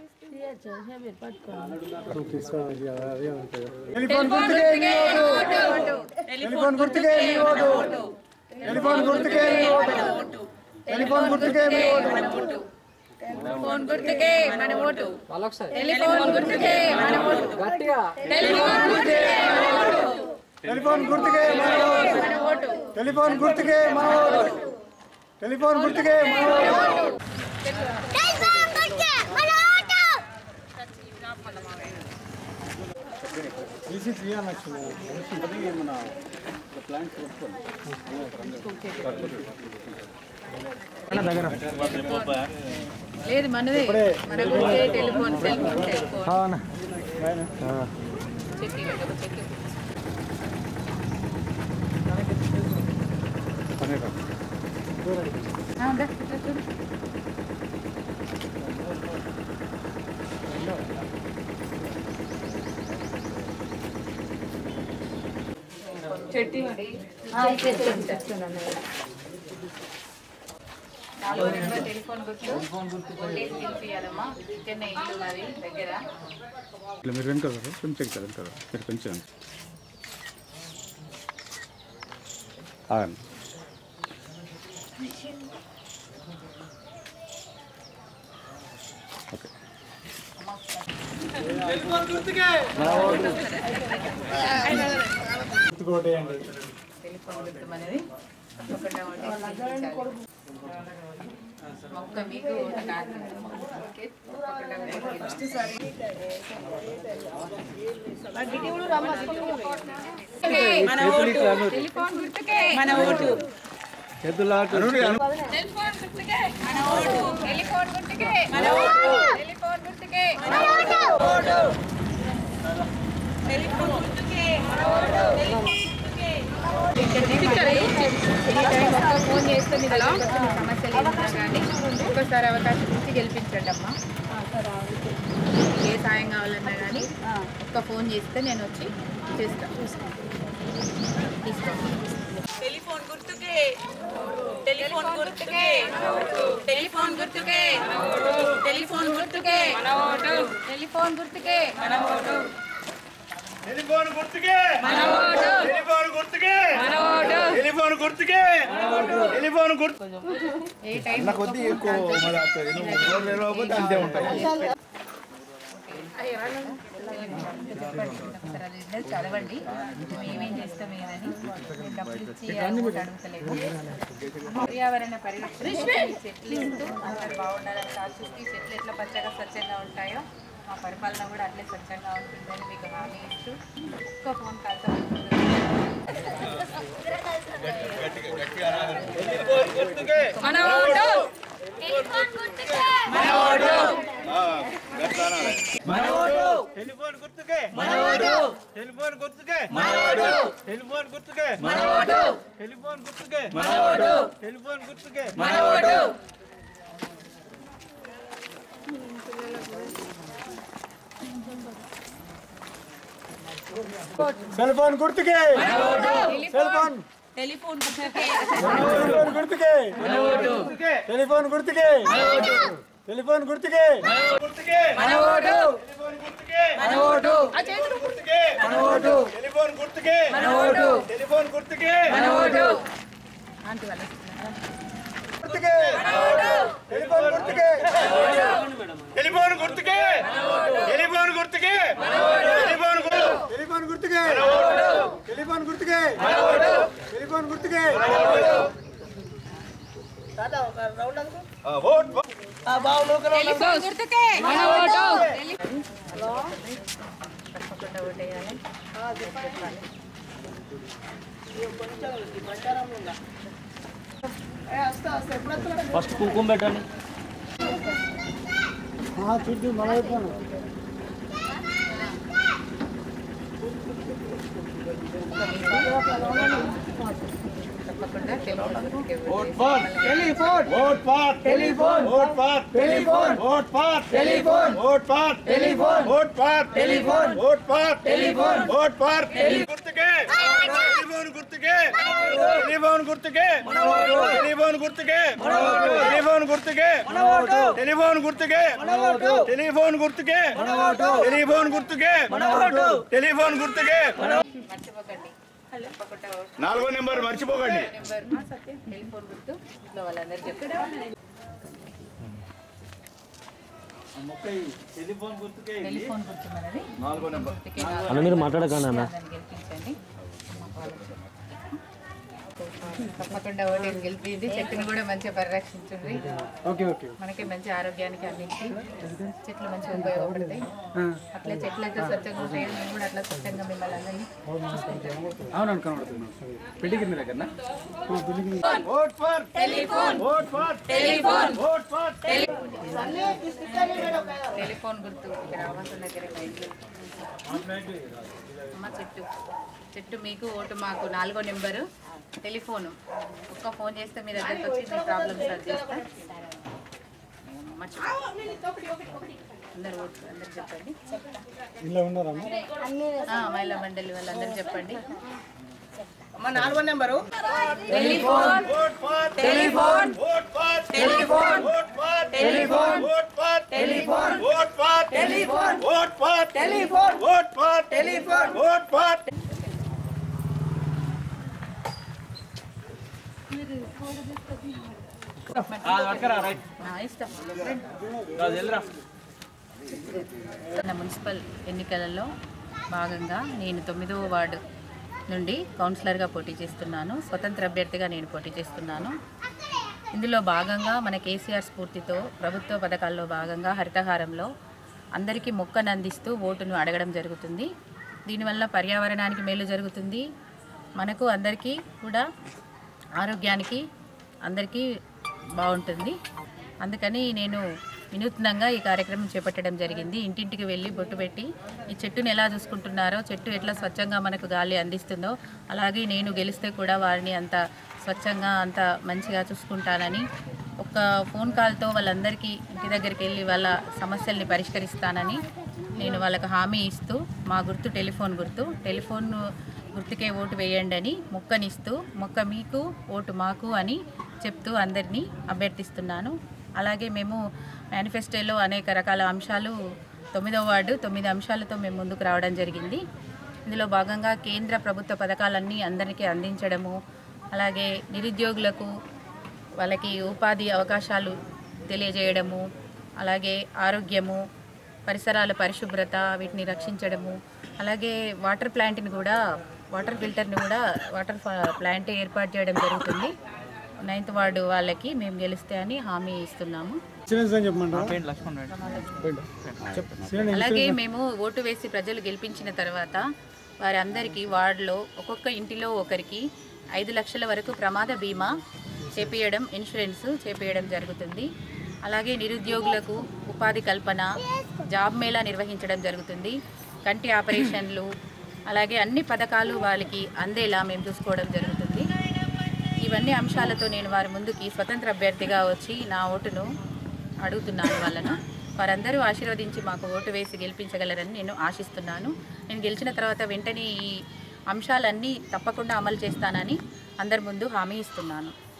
Telephone గుర్తుకే మీ vote telephone గుర్తుకే మీ vote telephone గుర్తుకే మీ ఓటు టెలిఫోన్ గుర్తుకే మీ ఓటు ఫోన్ గుర్తుకే మన ఓటు టెలిఫోన్ గుర్తుకే మన ఓటు టెలిఫోన్ గుర్తుకే మన ఓటు టెలిఫోన్ గుర్తుకే మన ఓటు టెలిఫోన్ గుర్తుకే మన ఓటు టెలిఫోన్ గుర్తుకే మన ఓటు తీసి తీయాలచ్చు లేదు మనదే మన గుర్తే టెలిఫోన్ టెలిఫోన్ టెలిఫోన్ చెక్కి ఒక చెక్కి ఆ, ఉందా? ఇట్లా చూడు. చెట్టి మరి నాలుగు నెంబర్ టెలిఫోన్ గుర్తు ఓల్టేజ్ పిలిపియాలమ్మా ఇక్కడనే ఇల్లు మరి దగ్గర ఇట్లా మీరు వెనుక కదా కొంచెం కదా వెనుక కదా మీరు కొంచెం ఆగండి ఓకే గుర్తుకోటేయండి టెలిఫోన్ గుర్తు అనేది తప్పకుండా ఓల్టేజ్ మొక్క మీకు ఒక కార్డు ఓకే తప్పకుండా ఓల్టేజ్ మన ఓటు టెలిఫోన్ గుర్తుకే మన ఓటు టెలిఫోన్ గుర్తుకే మన ఓటు టెలిఫోన్ గుర్తుకే మన ఓటు టెలిఫోన్ గుర్తుకే మన ఓటు టెలిఫోన్ గుర్తుకే మన ఓటు ఒక్క ఫోన్ చేస్తే మీరు సమస్యలు ఏమన్నా కానీ ఒక్కసారి అవకాశం ఇచ్చి గెలిపించండి అమ్మా ఏ సాయం కావాలన్నా కానీ ఒక్క ఫోన్ చేస్తే నేను వచ్చి చేస్తాను తీసుకోండి టెలిఫోన్ గుర్తుకే టెలిఫోన్ గుర్తుకే టెలిఫోన్ గుర్తుకే టెలిఫోన్ గుర్తుకే టెలిఫోన్ గుర్తుకే మన ఓటు టెలిఫోన్ గుర్తుకే మన ఓటు టెలిఫోన్ గుర్తుకే మన ఓటు టెలిఫోన్ గుర్తుకే టెలిఫోన్ గుర్తు ఏ టైం కొద్ది ఎక్కువ మరి వస్తుంది నువ్వు రోజు లేకపోతే అంతే ఉంటాయి ఒకసారి అది ఇద్దరు చదవండి మేము ఏమేం చేస్తాం ఏదని మేము డబ్బులు ఇచ్చి అమౌంట్ అడుగుతలేము పర్యావరణ పరిరక్షణ ఈ చెట్లు ఇస్తూ అందరు బాగుండాలని ఆశిస్తూ ఈ చెట్లు ఎట్లా పచ్చగా స్వచ్ఛంగా ఉంటాయో మా పరిపాలన కూడా అట్లే స్వచ్ఛంగా ఉంటుందని మీకు హామీ ఇస్తూ ఒక్క ఫోన్ కాల్తో మన ఓటు మన ఓటు టెలిఫోన్ గుర్తుకే మన ఓటు టెలిఫోన్ గుర్తుకే మన ఓటు టెలిఫోన్ గుర్తుకే మన ఓటు టెలిఫోన్ గుర్తుకే మన ఓటు టెలిఫోన్ గుర్తుకే మన ఓటు సెల్ ఫోన్ గుర్తుకే సెల్ ఫోన్ టెలిఫోన్ గుర్తుకే టెలిఫోన్ గుర్తుకే టెలిఫోన్ గుర్తుకే టెలిఫోన్ గుర్తుకే గుర్తుకే మన ఓటు టెలిఫోన్ గుర్తుకే మన ఓటు గుర్తుకే మన ఓటు టెలిఫోన్ గుర్తుకే మన ఓటు టెలిఫోన్ గుర్తుకే మన ఓటు ఆంటీ వాళ్ళ గుర్తుకే టెలిఫోన్ గుర్తుకే టెలిఫోన్ గుర్తుకే టెలిఫోన్ గుర్తుకే టెలిఫోన్ గుర్తు టెలిఫోన్ గుర్తుకే టెలిఫోన్ గుర్తుకే టెలిఫోన్ గుర్తుకే ఓట్ టెలిఫోన్ గుర్తుకే మన ఓటు తప్పకుండా ఓటేయాలి చెప్పాలి ఫస్ట్ కుంకుమ పెట్టండి చుట్టూ మలైపోను తప్పకుండా టెలిఫోన్ గుర్తుకే telephone vote for telephone vote for telephone vote for telephone vote for telephone vote for telephone vote for telephone vote for గుర్తుకే టెలిఫోన్ గుర్తుకే టెలిఫోన్ గుర్తుకే టెలిఫోన్ గుర్తుకే టెలిఫోన్ గుర్తు గుర్తుకే టెలిఫోన్ గుర్తుకే టెలిఫోన్ గుర్తుకే టెలిఫోన్ గుర్తుకే టెలిఫోన్ గుర్తుకే మర్చిపోకండి తప్పకుండా నాలుగో నెంబర్ మర్చిపోకండి నెంబర్ టెలిఫోన్ గుర్తు ఇంట్లో వాళ్ళందరూ చెప్తారు టెలిఫోన్ గుర్తు మనది నాలుగో నెంబర్ గుర్తుకే అన్న మీరు మాట్లాడకండి అన్న దాన్ని గెలిపించండి తప్పకుండా ఓటేసి గెలిపింది చెట్టును కూడా మంచిగా పరిరక్షించండి ఓకే ఓకే మనకి మంచి ఆరోగ్యానికి అందించి చెట్లు మంచిగా ఉపయోగపడతాయి అట్లే చెట్లు అయితే స్వచ్ఛంగా ఉంటాయి మేము కూడా అట్లా స్వచ్ఛంగా మిమ్మల్ని అందరినీ చూసుకుంటాము అవును కనబడుతున్నాను పెళ్లికి మీ దగ్గర vote for telephone vote for telephone vote for telephone గుర్తు ఇక్కడ రావాల్సిన దగ్గర బయటికి. అమ్మ చెట్టు చెట్టు మీకు ఓటు మాకు నాలుగో నెంబరు టెలిఫోను ఒక్క ఫోన్ చేస్తే మీ దగ్గరికి వచ్చి మీ ప్రాబ్లమ్ సాల్వ్ చేస్తా మర్చిపో అందరు ఓటు అందరు చెప్పండి ఇలా ఉన్నారా ఆ, మహిళా మండలి వాళ్ళందరూ చెప్పండి vote for telephone vote for telephone vote for telephone vote for telephone vote for telephone vote for telephone vote for telephone vote for నా ఇష్టం మన మున్సిపల్ ఎన్నికలలో భాగంగా నేను తొమ్మిదవ వార్డు నుండి కౌన్సిలర్గా పోటీ చేస్తున్నాను స్వతంత్ర అభ్యర్థిగా నేను పోటీ చేస్తున్నాను ఇందులో భాగంగా మన కేసీఆర్ స్ఫూర్తితో ప్రభుత్వ పథకాల్లో భాగంగా హరితహారంలో అందరికీ మొక్కను అందిస్తూ ఓటును అడగడం జరుగుతుంది దీనివల్ల పర్యావరణానికి మేలు జరుగుతుంది మనకు అందరికీ కూడా ఆరోగ్యానికి అందరికీ బాగుంటుంది అందుకని నేను వినూత్నంగా ఈ కార్యక్రమం చేపట్టడం జరిగింది ఇంటింటికి వెళ్ళి బొట్టు పెట్టి ఈ చెట్టుని ఎలా చూసుకుంటున్నారో చెట్టు ఎట్లా స్వచ్ఛంగా మనకు గాలి అందిస్తుందో అలాగే నేను గెలిస్తే కూడా వారిని అంత స్వచ్ఛంగా అంత మంచిగా చూసుకుంటానని ఒక ఫోన్ కాల్తో వాళ్ళందరికీ ఇంటి దగ్గరికి వెళ్ళి వాళ్ళ సమస్యల్ని పరిష్కరిస్తానని నేను వాళ్ళకి హామీ ఇస్తూ మా గుర్తు టెలిఫోన్ గుర్తు టెలిఫోన్ గుర్తుకే ఓటు వేయండి అని మొక్కనిస్తూ మొక్క మీకు ఓటు మాకు అని చెప్తూ అందరినీ అభ్యర్థిస్తున్నాను అలాగే మేము మేనిఫెస్టోలో అనేక రకాల అంశాలు తొమ్మిదవ వార్డు తొమ్మిది అంశాలతో మేము ముందుకు రావడం జరిగింది ఇందులో భాగంగా కేంద్ర ప్రభుత్వ పథకాలన్నీ అందరికీ అందించడము అలాగే నిరుద్యోగులకు వాళ్ళకి ఉపాధి అవకాశాలు తెలియజేయడము అలాగే ఆరోగ్యము పరిసరాల పరిశుభ్రత వీటిని రక్షించడము అలాగే వాటర్ ప్లాంట్ని కూడా వాటర్ ఫిల్టర్ని కూడా వాటర్ ఫ- ప్లాంట్ ఏర్పాటు చేయడం జరుగుతుంది నైన్త్ వార్డు వాళ్ళకి మేము గెలిస్తే అని హామీ ఇస్తున్నాము అలాగే మేము ఓటు వేసి ప్రజలు గెలిపించిన తర్వాత వారందరికీ వార్డులో ఒక్కొక్క ఇంటిలో ఒకరికి ఐదు లక్షల వరకు ప్రమాద బీమా చేపియడం ఇన్సూరెన్స్ చేపియడం జరుగుతుంది అలాగే నిరుద్యోగులకు ఉపాధి కల్పన జాబ్ మేళా నిర్వహించడం జరుగుతుంది కంటి ఆపరేషన్లు అలాగే అన్ని పథకాలు వాళ్ళకి అందేలా మేము చూసుకోవడం జరుగుతుంది ఇవన్నీ అంశాలతో నేను వారి ముందుకి స్వతంత్ర అభ్యర్థిగా వచ్చి నా ఓటును అడుగుతున్నాను వాళ్ళను వారందరూ ఆశీర్వదించి మాకు ఓటు వేసి గెలిపించగలరని నేను ఆశిస్తున్నాను నేను గెలిచిన తర్వాత వెంటనే ఈ అంశాలన్నీ తప్పకుండా అమలు చేస్తానని అందరి ముందు హామీ ఇస్తున్నాను